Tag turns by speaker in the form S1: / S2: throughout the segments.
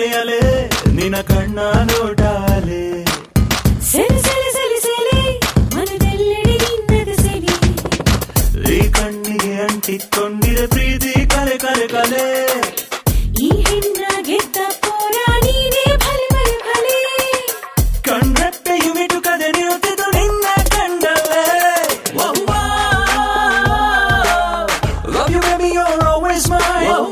S1: ಅಲೆ ಅಲೆ ನಿನ್ನ ಕಣ್ಣ ನೋಟ ಅಲೆ
S2: ಸೆಲೆ ಸೆಲೆ ಸೆಲೆ ಸೆಲೆ ಮನದೆಲ್ಲೆಡೆ ನಿನ್ನದು ಸೆಲೆ
S1: ಈ ಕಣ್ಣಿಗೆ ಅಂಟಿಕೊಂಡಿರ ಪ್ರೀತಿ ಕಲೆ ಕಲೆ ಕಲೆ
S2: ಈ ಹೆಣ್ಣ ಗೆದ್ದ ಪೋರ ನೀನೇ ಭಲೆ ಭಲೆ ಭಲೆ
S1: ಕಣ್ರೆಪ್ಪೆಯು ಮಿಟುಕದೆ ನಿರುತ್ತಿದ್ದು ನಿನ್ನ ಕಂಡಲ್ಲೇ Love you baby you're always mine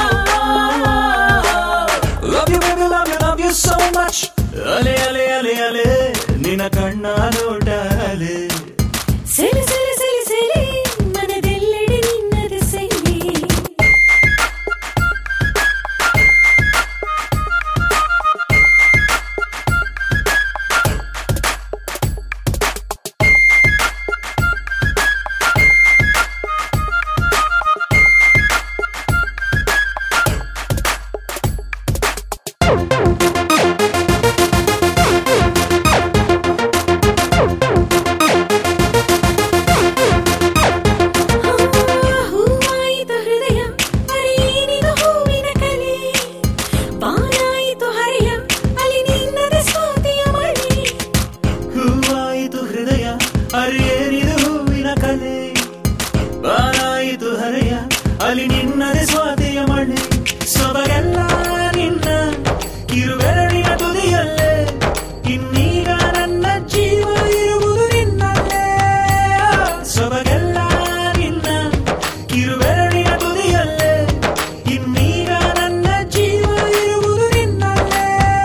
S1: Love you baby love you love you so much ಅಲೆ ಅಲೆ ಅಲೆ ಅಲೆ ನಿನ್ನ ಕಣ್ಣ ನೋಟ ಅಲೆ
S2: ಸೆಲೆ ಸೆಲೆ ಸೆಲೆ ಸೆಲೆ ಮನದೆಲ್ಲೆಡೆ ನಿನ್ನದು ಸೆಲೆ ಹೂವಾಯಿತು ಹೃದಯ ಅರೇನಿದು ಹೂವಿನ ಕಲೆ ಬಾನಾಯಿತು ಹರೆಯ ಅಲ್ಲಿ ನಿನ್ನದೆ ಸ್ವಾತಿಯ ಮಳೆ
S1: ಹೂವಾಯಿತು ಹೃದಯ ಅರಿಯೇರಿದು ಹೂವಿನ ಕಲೆ ಬಾರಾಯಿತು ಹರೆಯ ಅಲ್ಲಿ ನಿನ್ನದೆ ಸ್ವಾತಿಯ ಮಳೆ ಸೊಬಗೆಲ್ಲ ನಿನ್ನ ಕಿರುಬೆರಳಿನ ತುದಿಯಲ್ಲೇ ಇನ್ನೀಗ ನನ್ನ ಜೀವ ಇರುವುದು ನಿನ್ನಲ್ಲೇ ಸೊಬಗೆಲ್ಲ ನಿನ್ನ ಕಿರುಬೆರಳಿನ ತುದಿಯಲ್ಲೇ ಇನ್ನೀಗ ನನ್ನ ಜೀವ ಇರುವುದು ನಿನ್ನಲ್ಲೇ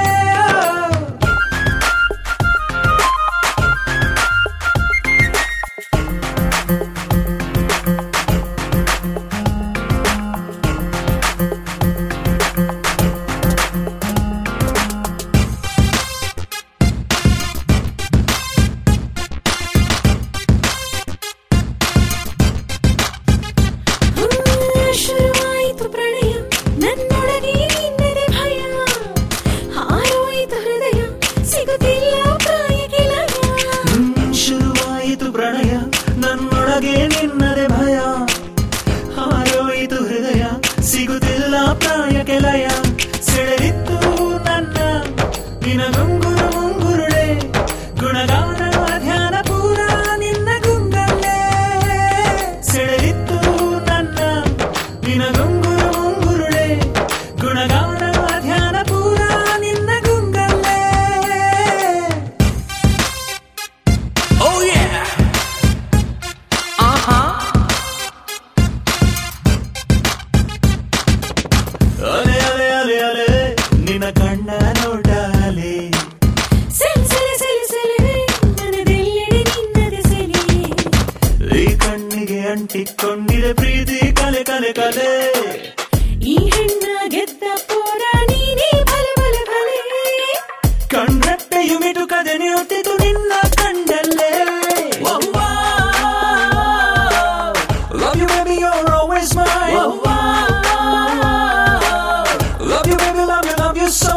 S2: ಶುರುವಾಯಿತು ಪ್ರಣಯ ನನ್ನೊಳಗೆ ನಿನ್ನದೆ ಭಯ ಹಾರೋಯಿತು ಹೃದಯ ಸಿಗುತ್ತಿಲ್ಲ ಪ್ರಾಯಕ್ಕೆ ಲಯ
S1: ಹ್ಮ್, ಶುರುವಾಯಿತು ಪ್ರಣಯ ನನ್ನೊಳಗೆ ನಿನ್ನದೆ ಭಯ ಹಾರೋಯಿತು ಹೃದಯ ಸಿಗುತ್ತಿಲ್ಲ ಪ್ರಾಯಕ್ಕೆ ಲಯ ಸೆಳೆದಿತ್ತು ನನ್ನ ನಿನ ಗುಂಗುರು ಮುಂಗುರುಳೆ ಗುಣಗಾನ ಧ್ಯಾನ ಪೂರ ನಿನ್ನ ಗುಂಗಲ್ಲೇ ಸೆಳೆದಿತ್ತು ನನ್ನ ನಿನ ಗುಂಗುರು ಮುಂಗುರುಳೆ ಗುಣಗಾನ ಧ್ಯಾನ ಪೂರ ನಿನ್ನ ಗುಂಗಲ್ಲೇ Oh yeah! ಅಲೆ ಅಲೆ ಅಲೆ ಅಲೆ ನಿನ್ನ ಕಣ್ಣ ನೋಟ ಅಲೆ
S2: ಸೆಲೆ ಸೆಲೆ ಸೆಲೆ ಸೆಲೆ ಮನದೆಲ್ಲೆಡೆ ನಿನ್ನದೆ ಸೆಲೆ
S1: ಈ ಕಣ್ಣಿಗೆ ಅಂಟಿಕೊಂಡಿದೆ ಪ್ರೀತಿ ಕಲೆ ಕಲೆ ಕಲೆ
S2: ಈ ಹೆಣ್ಣ ಗೆದ್ದ ಪೋರ ನೀನೇ ಭಲೆ ಭಲೆ ಭಲೆ
S1: ಕಣ್ರೆಪ್ಪೆಯು ಮಿಟುಕದೆ ನಿರುತ್ತಿದ್ದು ನಿನ್ನ ಕಂಡಲ್ಲೇ Love you baby you're always mine Love you baby love you love you so